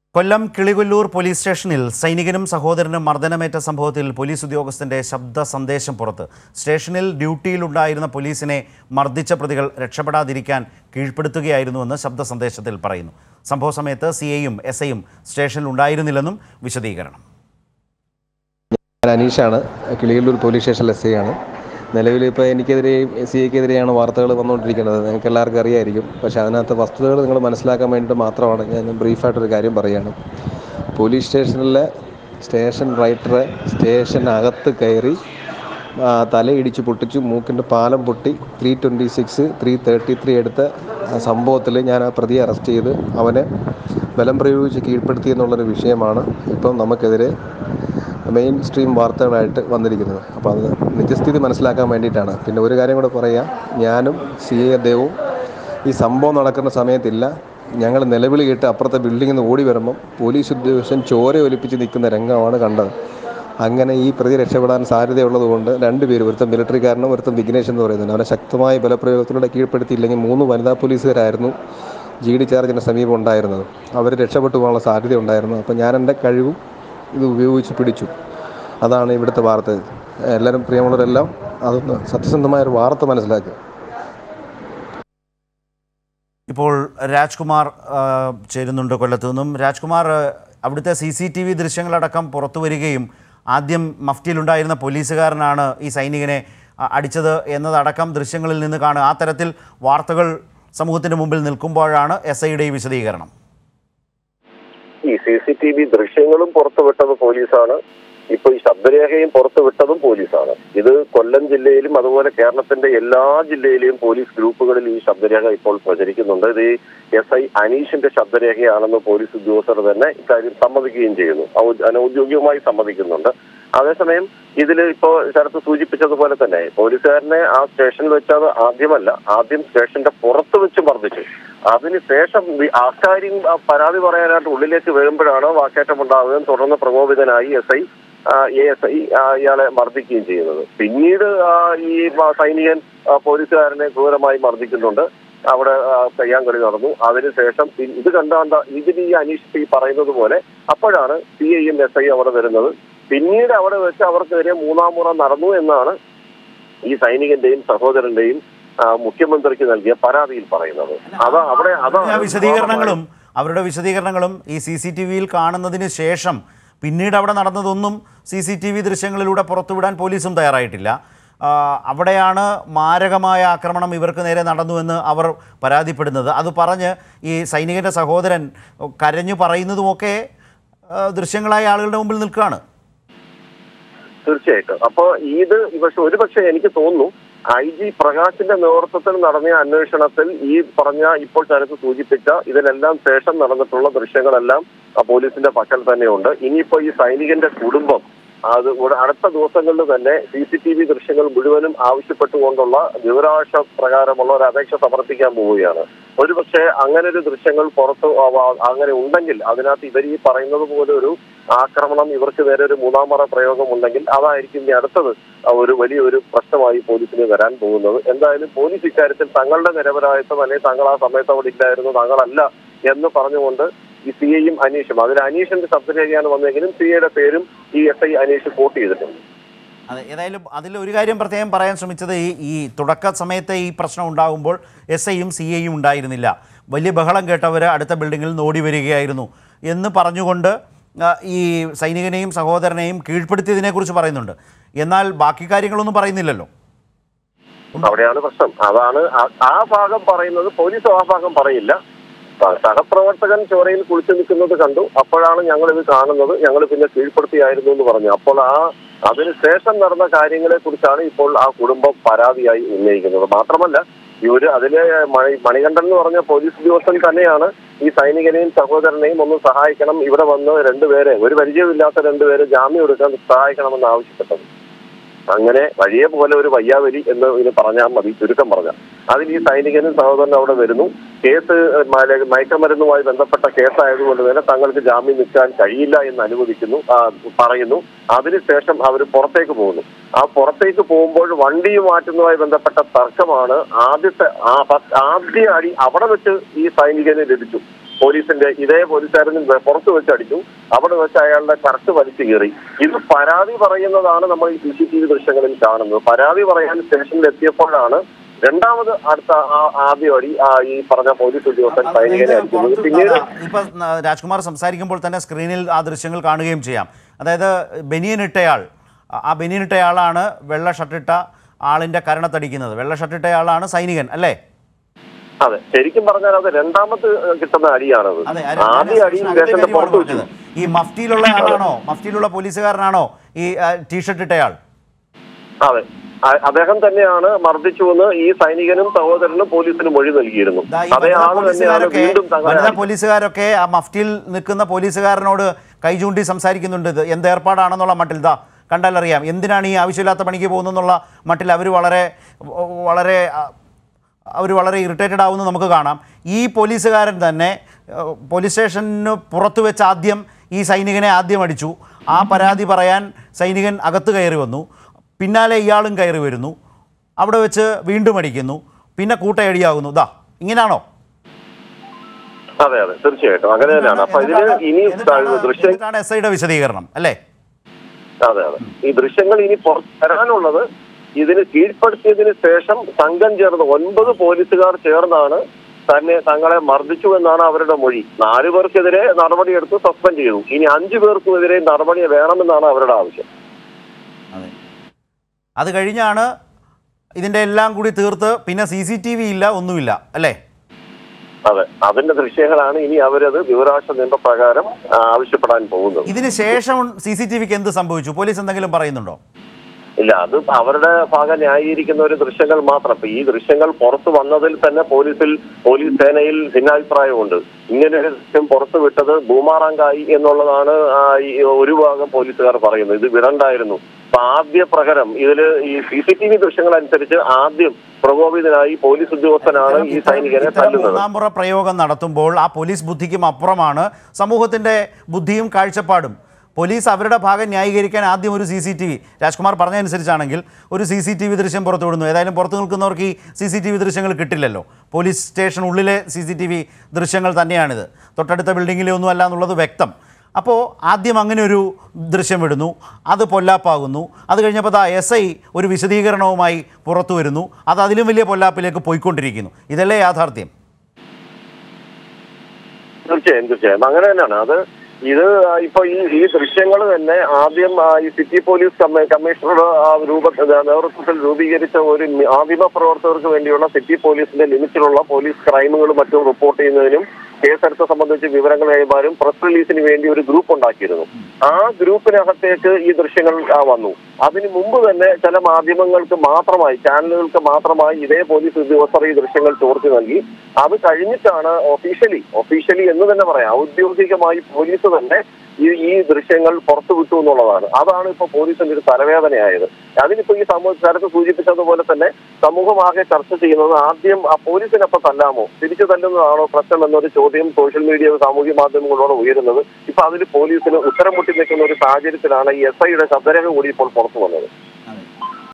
കൊല്ലം Kilikollur police സ്റ്റേഷനിൽ സൈനികനും സഹോദരനും മർദ്ദനമേറ്റ സംഭവത്തിൽ പോലീസ് ഉദ്യോഗസ്ഥന്റെ ശബ്ദ സന്ദേശം പുറത്ത് സ്റ്റേഷനിൽ ഡ്യൂട്ടിയിലുണ്ടായിരുന്ന പോലീസിനെ മർദ്ദിച്ച പ്രതികൾ രക്ഷപ്പെടാതിരിക്കാൻ കീഴ്പ്പെടുത്തുകയായിരുന്നുവെന്ന് ശബ്ദ സന്ദേശത്തിൽ പറയുന്നു സംഭവ സമയത്ത് സി ഐയും എസ് ഐയും സ്റ്റേഷനിൽ ഉണ്ടായിരുന്നില്ലെന്നും വിശദീകരണം ഞാൻ അനീഷാണ് കിളിയല്ലൂർ പോലീസ് സ്റ്റേഷനിൽ എസ് ഐ ആണ് നിലവിൽ ഇപ്പോൾ എനിക്കെതിരെയും എസ് സി ഐക്കെതിരെയാണ് വാർത്തകൾ വന്നുകൊണ്ടിരിക്കുന്നത് നിങ്ങൾക്ക് എല്ലാവർക്കും അറിയായിരിക്കും പക്ഷേ അതിനകത്ത് വസ്തുതകൾ നിങ്ങൾ മനസ്സിലാക്കാൻ വേണ്ടിയിട്ട് മാത്രമാണ് ഞാൻ ബ്രീഫായിട്ടൊരു കാര്യം പറയുകയാണ് പോലീസ് സ്റ്റേഷനിലെ സ്റ്റേഷൻ റൈറ്ററെ സ്റ്റേഷനകത്ത് കയറി ആ, തലയിടിച്ച് പൊട്ടിച്ചു മൂക്കിൻ്റെ പാലം പൊട്ടി three twenty six three thirty three എടുത്ത സംഭവത്തിൽ ഞാൻ ആ പ്രതിയെ അറസ്റ്റ് ചെയ്ത് അവനെ ബലം പ്രയോഗിച്ച് കീഴ്പ്പെടുത്തി എന്നുള്ളൊരു വിഷയമാണ് ഇപ്പം നമുക്കെതിരെ മെയിൻ സ്ട്രീം വാർത്തകളായിട്ട് വന്നിരിക്കുന്നത് അപ്പോൾ അത് നിജസ്ഥിതി മനസ്സിലാക്കാൻ വേണ്ടിയിട്ടാണ് പിന്നെ ഒരു കാര്യം കൂടെ പറയാം ഞാനും സി എ ദേവും ഈ സംഭവം നടക്കുന്ന സമയത്തില്ല ഞങ്ങൾ നിലവിളി കേട്ട് അപ്പുറത്തെ ബിൽഡിങ്ങിൽ നിന്ന് ഓടി വരുമ്പം പോലീസ് ഉദ്യോഗസ്ഥൻ ചോര ഒലിപ്പിച്ച് നിൽക്കുന്ന രംഗമാണ് കണ്ടത് അങ്ങനെ ഈ പ്രതി രക്ഷപ്പെടാൻ സാധ്യതയുള്ളത് കൊണ്ട് രണ്ടുപേരും ഒരുത്തൻ മിലിറ്ററിക്കാരനും ഒരുത്തൻ വിഘ്നേഷ് എന്ന് പറയുന്നത് അവനെ ശക്തമായ ബലപ്രയോഗത്തിലൂടെ കീഴ്പ്പെടുത്തിയില്ലെങ്കിൽ മൂന്ന് വനിതാ പോലീസുകാരായിരുന്നു ജി ഡി ചാർജിന് സമീപം ഉണ്ടായിരുന്നത് അവർ രക്ഷപ്പെട്ടു പോകാനുള്ള സാധ്യത ഉണ്ടായിരുന്നു അപ്പോൾ ഞാൻ എൻ്റെ കഴിവും ഇത് ഉപയോഗിച്ച് പിടിച്ചു അതാണ് ഇവിടുത്തെ വാർത്ത എല്ലാവരും പ്രിയമുള്ളവരെല്ലാം അതൊന്ന് സത്യസന്ധമായ ഒരു വാർത്ത മനസ്സിലാക്കുക ഇപ്പോൾ രാജ്കുമാർ ആ, ചേരുന്നുണ്ട് കൊല്ലത്തു നിന്നും രാജ്കുമാർ ആ, അവിടുത്തെ സി സി ടി വി ദൃശ്യങ്ങളടക്കം പുറത്തു വരികയും ആദ്യം മഫ്റ്റിയിലുണ്ടായിരുന്ന പോലീസുകാരനാണ് ഈ സൈനികനെ ആ, അടിച്ചത് എന്നതടക്കം ദൃശ്യങ്ങളിൽ നിന്ന് കാണുക ആ തരത്തിൽ വാർത്തകൾ സമൂഹത്തിന് മുമ്പിൽ നിൽക്കുമ്പോഴാണ് എസ് ഐയുടെ ഈ വിശദീകരണം ഈ സി സി ടി വി ദൃശ്യങ്ങളും പുറത്തുവിട്ടത് പോലീസാണ് ഇപ്പൊ ഈ ശബ്ദരേഖയും പുറത്തുവിട്ടതും പോലീസാണ് ഇത് കൊല്ലം ജില്ലയിലും അതുപോലെ കേരളത്തിന്റെ എല്ലാ ജില്ലയിലെയും പോലീസ് ഗ്രൂപ്പുകളിൽ ഈ ശബ്ദരേഖ ഇപ്പോൾ പ്രചരിക്കുന്നുണ്ട് ഇത് എസ് ഐ അനീഷിന്റെ ശബ്ദരേഖയാണെന്ന് പോലീസ് ഉദ്യോഗസ്ഥർ തന്നെ ഇക്കാര്യം സമ്മതിക്കുകയും ചെയ്യുന്നു ഔ- അനൗദ്യോഗികമായി സമ്മതിക്കുന്നുണ്ട് അതേസമയം ഇതിൽ ഇപ്പോ ശരത്ത് സൂചിപ്പിച്ചതുപോലെ തന്നെ പോലീസുകാരനെ ആ സ്റ്റേഷനിൽ വെച്ചത് ആദ്യമല്ല ആദ്യം സ്റ്റേഷന്റെ പുറത്ത് വെച്ച് മർദ്ദിച്ചു അതിനുശേഷം വി- അക്കാര്യം ആ, പരാതി പറയാനായിട്ട് ഉള്ളിലേക്ക് വരുമ്പോഴാണ് വാക്കേറ്റം ഉണ്ടാവുകയും തുടർന്ന് പ്രകോപിതനായി S I A S I ഇയാളെ മർദ്ദിക്കുകയും ചെയ്യുന്നത് പിന്നീട് ആ, ഈ മ- സൈനികൻ ആ, പോലീസുകാരനെ ക്രൂരമായി മർദ്ദിക്കുന്നുണ്ട് അവിടെ ആ, കയ്യാങ്കളി നടന്നു അതിനുശേഷം പി- ഇത് കണ്ടാണ്ട ഇതിന് ഈ അനീഷ് ഈ പറയുന്നത് പോലെ അപ്പോഴാണ് സി ഐയും എസ് ഐ അവിടെ വരുന്നത് പിന്നീട് അവിടെ വെച്ച് അവർക്കെതിരെ മൂന്നാം മുറ നടന്നു എന്നാണ് ഈ സൈനികന്റെയും സഹോദരന്റെയും ആ, മുഖ്യമന്ത്രിക്ക് നൽകിയ പരാതിയിൽ പറയുന്നത് അതാ അവിടെ അതാ ആ വിശദീകരണങ്ങളും അവരുടെ വിശദീകരണങ്ങളും ഈ സി സി ടി വിയിൽ കാണുന്നതിന് ശേഷം പിന്നീട് അവിടെ നടന്നതൊന്നും സി സി ടി വി ദൃശ്യങ്ങളിലൂടെ പുറത്തുവിടാൻ പോലീസും തയ്യാറായിട്ടില്ല ആ, അവിടെയാണ് മാരകമായ ആക്രമണം ഇവർക്ക് നേരെ നടന്നുവെന്ന് അവർ പരാതിപ്പെടുന്നത് അത് പറഞ്ഞ് ഈ സൈനികൻ്റെ സഹോദരൻ കരഞ്ഞു പറയുന്നതുമൊക്കെ ആ, ദൃശ്യങ്ങളായ ആളുകളുടെ മുമ്പിൽ നിൽക്കുകയാണ് തീർച്ചയായിട്ടും അപ്പൊ ഇത് പക്ഷെ ഒരു പക്ഷേ എനിക്ക് തോന്നുന്നു ഐ ജി പ്രകാശിന്റെ നേതൃത്വത്തിൽ നടന്ന അന്വേഷണത്തിൽ ഈ പറഞ്ഞ ഇപ്പോൾ ചരക്ക് സൂചിപ്പിച്ച ഇതിനെല്ലാം ശേഷം നടന്നിട്ടുള്ള ദൃശ്യങ്ങളെല്ലാം ആ പോലീസിന്റെ പക്കൽ തന്നെയുണ്ട് ഇനിയിപ്പോ ഈ സൈനികന്റെ കുടുംബം അത് ഉട- അടുത്ത ദിവസങ്ങളിൽ തന്നെ സി സി ടി വി ദൃശ്യങ്ങൾ മുഴുവനും ആവശ്യപ്പെട്ടുകൊണ്ടുള്ള വിവരാവകാശ പ്രകാരമുള്ള ഒരു അപേക്ഷ സമർപ്പിക്കാൻ പോവുകയാണ് ഒരുപക്ഷെ അങ്ങനെ ഒരു ദൃശ്യങ്ങൾ പുറത്ത് അവ- അങ്ങനെ ഉണ്ടെങ്കിൽ അതിനകത്ത് ഇവർ ഈ പറയുന്നത് പോലെ ഒരു ആക്രമണം ഇവർക്ക് നേരെ ഒരു മൂന്നാം മറ പ്രയോഗം ഉണ്ടെങ്കിൽ അതായിരിക്കും ഇനി അടുത്തത് ആ ഒരു വലിയൊരു പ്രശ്നമായി പോലീസിന് വരാൻ പോകുന്നത് എന്തായാലും പോലീസ് ഇക്കാര്യത്തിൽ തങ്ങളുടെ നിരപരാധിത്വം അല്ലെങ്കിൽ തങ്ങൾ ആ സമയത്ത് അവിടെ ഇല്ലായിരുന്നു തങ്ങളല്ല എന്ന് പറഞ്ഞുകൊണ്ട് ഈ സി ഐയും അനീഷും അതിൽ അനീഷിന്റെ ശബ്ദരേഖയാണ് വന്നെങ്കിലും സി ഐയുടെ പേരും ഈ എസ് ഐ അനീഷ് കോട്ട് ചെയ്തിട്ടുണ്ട് അതെ ഏതായാലും അതിൽ ഒരു കാര്യം പ്രത്യേകം പറയാൻ ശ്രമിച്ചത് ഈ ഈ തുടക്ക സമയത്തെ ഈ പ്രശ്നം ഉണ്ടാകുമ്പോൾ എസ് ഐയും സി ഐയും ഉണ്ടായിരുന്നില്ല വലിയ ബഹളം കേട്ടവർ അടുത്ത ബിൽഡിങ്ങിൽ നിന്ന് ഓടി വരികയായിരുന്നു എന്ന് പറഞ്ഞുകൊണ്ട് ആ, ഈ സൈനികനെയും സഹോദരനെയും കീഴ്പ്പെടുത്തിയതിനെക്കുറിച്ച് പറയുന്നുണ്ട് എന്നാൽ ബാക്കി കാര്യങ്ങളൊന്നും പറയുന്നില്ലല്ലോ അവിടെയാണ് പ്രശ്നം അതാണ് ആ- ആ ഭാഗം പറയുന്നത് പോലീസ് ആ ഭാഗം പറയില്ല സ- സഹപ്രവർത്തകൻ ചോരയിൽ കുളിച്ചു നിൽക്കുന്നത് കണ്ടു അപ്പോഴാണ് ഞങ്ങൾ ഇത് കാണുന്നത് ഞങ്ങൾ പിന്നെ കീഴ്പ്പെടുത്തിയായിരുന്നു എന്ന് പറഞ്ഞു അപ്പോൾ ആ അതിനുശേഷം നടന്ന കാര്യങ്ങളെ കുറിച്ചാണ് ഇപ്പോൾ ആ കുടുംബം പരാതിയായി ഉന്നയിക്കുന്നത് മാത്രമല്ല ഈ ഒരു അതിലെ മണി മണികണ്ഠൻ എന്ന് പറഞ്ഞ പോലീസ് ഉദ്യോഗസ്ഥൻ തന്നെയാണ് ഈ സൈനികനെയും സഹോദരനെയും ഒന്ന് സഹായിക്കണം ഇവിടെ വന്ന് രണ്ടുപേരെ ഒരു പരിചയമില്ലാത്ത രണ്ടുപേരെ ജാമ്യം എടുക്കാൻ സഹായിക്കണമെന്ന് ആവശ്യപ്പെട്ടത് അങ്ങനെ വഴിയെ പോലെ ഒരു വയ്യാവലി എന്ന് ഇതിന് പറഞ്ഞാൽ മതി ചുരുക്കം പറഞ്ഞാൽ അതിൽ ഈ സൈനികനും സഹോദരനും അവിടെ വരുന്നു കേസ് മല- മയക്കുമരുന്നുമായി ബന്ധപ്പെട്ട കേസായതുകൊണ്ട് തന്നെ തങ്ങൾക്ക് ജാമ്യം നിൽക്കാൻ കഴിയില്ല എന്ന് അനുവദിക്കുന്നു ആ, പറയുന്നു അതിനുശേഷം അവർ പുറത്തേക്ക് പോകുന്നു ആ പുറത്തേക്ക് പോകുമ്പോൾ വണ്ടി മാറ്റുന്നതുമായി ബന്ധപ്പെട്ട തർക്കമാണ് ആദ്യത്തെ ആ ഫസ്റ്റ് ആദ്യ അടി അവിടെ വെച്ച് ഈ സൈനികന് ലഭിച്ചു പോലീസിന്റെ ഇതേ പോലീസുകാരൻ പുറത്ത് വെച്ച് അടിച്ചു അവിടെ വെച്ച് അയാളുടെ കറക്റ്റ് വലിച്ചു കീറി ഇത് പരാതി പറയുന്നതാണ് നമ്മൾ ഈ സി സി ടി വി ദൃശ്യങ്ങളിൽ കാണുന്നത് പരാതി പറയാൻ സ്റ്റേഷനിൽ എത്തിയപ്പോഴാണ് രണ്ടാമത് അടുത്ത ആ- ആദ്യ അടി ആ ഈ പറഞ്ഞ പോലീസ് ഉദ്യോഗസ്ഥൻ സൈനികനെ ഇത് അടിക്കുന്നത് പുറത്ത് പിന്നീട് ഇപ്പൊ ന- രാജ്കുമാർ സംസാരിക്കുമ്പോൾ തന്നെ സ്ക്രീനിൽ ആ ദൃശ്യങ്ങൾ കാണുകയും ചെയ്യാം അതായത് ബനിയൻ ഇട്ടയാൾ ആ- ആ ബനിയൻ ഇട്ടയാളാണ് വെള്ള ഷർട്ടിട്ട ആളിന്റെ കരണത്തടിക്കുന്നത് വെള്ള ഷർട്ടിട്ടയാളാണ് സൈനികൻ അല്ലേ അതെ ശരിക്കും പറഞ്ഞാൽ അത് രണ്ടാമത് കിട്ടുന്ന അടിയാണത് അതെ ആ- ഞാൻ ആദ്യ അടി സ്റ്റേഷന് സ്റ്റേഷന്റെ അകത്തെ പുറത്ത് കാര്യമാണ് വെച്ചു പറഞ്ഞത്. ഈ മഫ്റ്റിയിലുള്ള ആളാണോ മഫ്റ്റിയിലുള്ള പോലീസുകാരനാണോ ഈ ടീഷർട്ട് ഇട്ടയാൾ അതെ അ- അദ്ദേഹം തന്നെയാണ് മർദ്ദിച്ചുവെന്ന് ഈ സൈനികനും സഹോദരനും പോലീസിന് മൊഴി നൽകിയിരുന്നു ദാ ഈ അതേ വനിതാ ആള് തന്നെയാണ് പോലീസുകാരൊക്കെ വീണ്ടും തങ്ങളെ വനിതാ പോലീസുകാരൊക്കെ ആ മഫ്റ്റിയിൽ നിൽക്കുന്ന പോലീസുകാരനോട് കൈ ചൂണ്ടി സംസാരിക്കുന്നുണ്ട് ഇത് എന്ത് ഏർപ്പാടാണെന്നുള്ള മട്ടിൽ ദാ കണ്ടാലറിയാം എന്തിനാണ് ഈ ആവശ്യമില്ലാത്ത പണിക്ക് പോകുന്നതെന്നുള്ള മട്ടിൽ അവർ വളരെ വളരെ അവർ വളരെ ഇറിറ്റേറ്റഡ് ആവുമെന്ന് നമുക്ക് കാണാം ഈ പോലീസുകാരൻ തന്നെ ഏഹ്, പോലീസ് സ്റ്റേഷന് പുറത്ത് വെച്ച് ആദ്യം ഈ സൈനികനെ ആദ്യം അടിച്ചു ആ പരാതി പറയാൻ സൈനികൻ അകത്ത് കയറി വന്നു പിന്നാലെ ഇയാളും കയറി വരുന്നു അവിടെ വെച്ച് വീണ്ടും അടിക്കുന്നു പിന്നെ കൂട്ടയടിയാകുന്നു ദാ ഇങ്ങനെയാണോ അതെ അതെ തീർച്ചയായിട്ടും അങ്ങനെ തന്നെയാണ് അപ്പൊ ഇതിന് ഇനി ദൃശ്യം എന്നിട്ടാണ് എസ് ഐയുടെ വിശദീകരണം അല്ലേ അതെ അതെ ഈ ദൃശ്യങ്ങൾ ഇനി പുറത്ത് വരാനുള്ളത് ഇതിന് കീഴ്പ്പെടുത്തിയതിന് ശേഷം സംഘം ചേർന്ന് ഒൻപത് പോലീസുകാർ ചേർന്നാണ് തന്നെ തങ്ങളെ മർദ്ദിച്ചു എന്നാണ് അവരുടെ മൊഴി നാലു പേർക്കെതിരെ നടപടിയെടുത്ത് സസ്പെൻഡ് ചെയ്തു ഇനി അഞ്ചു പേർക്കുമെതിരെ നടപടി വേണമെന്നാണ് അവരുടെ ആവശ്യം അതെ അത് കഴിഞ്ഞാണ് ഇതിൻ്റെ എല്ലാം കൂടി തീർത്ത് പിന്നെ സി സി ടി വി ഇല്ല ഒന്നുമില്ല അല്ലേ അതെ അതിന്റെ ദൃശ്യങ്ങളാണ് ഇനി അവരത് വിവരാവകാശ നിയമപ്രകാരം ആ, ആവശ്യപ്പെടാൻ പോകുന്നത് ഇതിന് ശേഷം സി സി ടി വിക്ക് എന്ത് സംഭവിച്ചു പോലീസ് എന്തെങ്കിലും പറയുന്നുണ്ടോ ഇല്ല അത് അവരുടെ ഭാഗം ന്യായീകരിക്കുന്ന ഒരു ദൃശ്യങ്ങൾ മാത്രം ഇപ്പൊ ഈ ദൃശ്യങ്ങൾ പുറത്തു വന്നതിൽ തന്നെ പോലീസിൽ പോലീസ് സേനയിൽ ഭിന്നാഭിപ്രായമുണ്ട് ഇങ്ങനെ ഒരു ദൃശ്യം പുറത്തു വിട്ടത് ബൂമാറാങ്കായി എന്നുള്ളതാണ് ആ, ഈ ഒരു ഭാഗം പോലീസുകാർ പറയുന്നത് ഇത് വിടണ്ടായിരുന്നു അപ്പൊ ആദ്യ പ്രഹരം ഇതില് ഈ സി സി ടി വി ദൃശ്യങ്ങൾ അനുസരിച്ച് ആദ്യം പ്രകോപിതനായി പോലീസ് ഉദ്യോഗസ്ഥനാണ് ഈ സൈനികനെ ഇത്തരം തല്ലുന്നത് മൂന്നാം പുറ പ്രയോഗം നടത്തുമ്പോൾ ആ പോലീസ് ബുദ്ധിക്കും അപ്പുറമാണ് സമൂഹത്തിൻ്റെ ബുദ്ധിയും കാഴ്ചപ്പാടും പോലീസ് അവരുടെ ഭാഗം ന്യായീകരിക്കാൻ ആദ്യം ഒരു C C T V Rajkumar പറഞ്ഞതനുസരിച്ചാണെങ്കിൽ ഒരു സി സി ടി വി ദൃശ്യം പുറത്തു വിടുന്നു ഏതായാലും പുറത്തു നിൽക്കുന്നവർക്ക് ഈ സി സി ടി വി ദൃശ്യങ്ങൾ കിട്ടില്ലല്ലോ പോലീസ് സ്റ്റേഷൻ ഉള്ളിലെ സി സി ടി വി ദൃശ്യങ്ങൾ തന്നെയാണിത് തൊട്ടടുത്ത ബിൽഡിങ്ങിലെ ഒന്നും അല്ല എന്നുള്ളത് വ്യക്തം അപ്പോൾ ആദ്യം അങ്ങനെ ഒരു ദൃശ്യം വിടുന്നു അത് പൊല്ലാപ്പാകുന്നു അത് കഴിഞ്ഞപ്പോൾ ദാ എസ് ഐ ഒരു വിശദീകരണവുമായി പുറത്തു വരുന്നു അത് അതിലും വലിയ പൊല്ലാപ്പിലേക്ക് പോയിക്കൊണ്ടിരിക്കുന്നു ഇതല്ലേ യാഥാർത്ഥ്യം തീർച്ചയായും തീർച്ചയായും അങ്ങനെ തന്നെയാണ് അത് ഇത് ഇപ്പൊ ഈ ഈ ദൃശ്യങ്ങൾ തന്നെ ആദ്യം ആ, ഈ സിറ്റി പോലീസ് കമ്മ- കമ്മീഷണറുടെ ആ രൂപ നേതൃത്വത്തിൽ രൂപീകരിച്ച ഒരു ആദിമ പ്രവർത്തകർക്ക് വേണ്ടിയുള്ള സിറ്റി പോലീസിന്റെ ലിമിറ്റിലുള്ള പോലീസ് ക്രൈമുകളും മറ്റും റിപ്പോർട്ട് ചെയ്യുന്നതിനും കേസെടുത്ത് സംബന്ധിച്ച് വിവരങ്ങൾ കൈമാറും പ്രസ് റിലീസിന് വേണ്ടി ഒരു ഗ്രൂപ്പ് ഉണ്ടാക്കിയിരുന്നു ആ ഗ്രൂപ്പിനകത്തേക്ക് ഈ ദൃശ്യങ്ങൾ ആ, വന്നു അതിന് മുമ്പ് തന്നെ ചില മാധ്യമങ്ങൾക്ക് മാത്രമായി ചാനലുകൾക്ക് മാത്രമായി ഇതേ പോലീസ് ഉദ്യോഗസ്ഥർ ഈ ദൃശ്യങ്ങൾ ചോർത്തി നൽകി അത് കഴിഞ്ഞിട്ടാണ് ഒഫീഷ്യലി ഒഫീഷ്യലി എന്ന് തന്നെ പറയാം ഔദ്യോഗികമായി പോലീസ് തന്നെ ഈ ഈ ദൃശ്യങ്ങൾ പുറത്തു വിട്ടു എന്നുള്ളതാണ് അതാണ് ഇപ്പൊ പോലീസിന്റെ ഒരു തലവേദനയായത് അതിനിപ്പോ ഈ സമൂഹ നേരത്തെ സൂചിപ്പിച്ചതുപോലെ തന്നെ സമൂഹമാകെ ചർച്ച ചെയ്യുന്നത് ആദ്യം ആ പോലീസിനൊപ്പം തല്ലാമോ തിരിച്ചു തല്ലുന്നതാണോ പ്രശ്നം എന്നൊരു ചോദ്യം സോഷ്യൽ മീഡിയ സാമൂഹ്യ മാധ്യമങ്ങളോട് ഉയരുന്നത് ഇപ്പൊ അതിൽ പോലീസിന് ഉത്തരം മുട്ടി നിൽക്കുന്ന ഒരു സാഹചര്യത്തിലാണ് ഈ എസ് ഐയുടെ ശബ്ദരേഖ കൂടി ഇപ്പോൾ പുറത്തു വന്നത്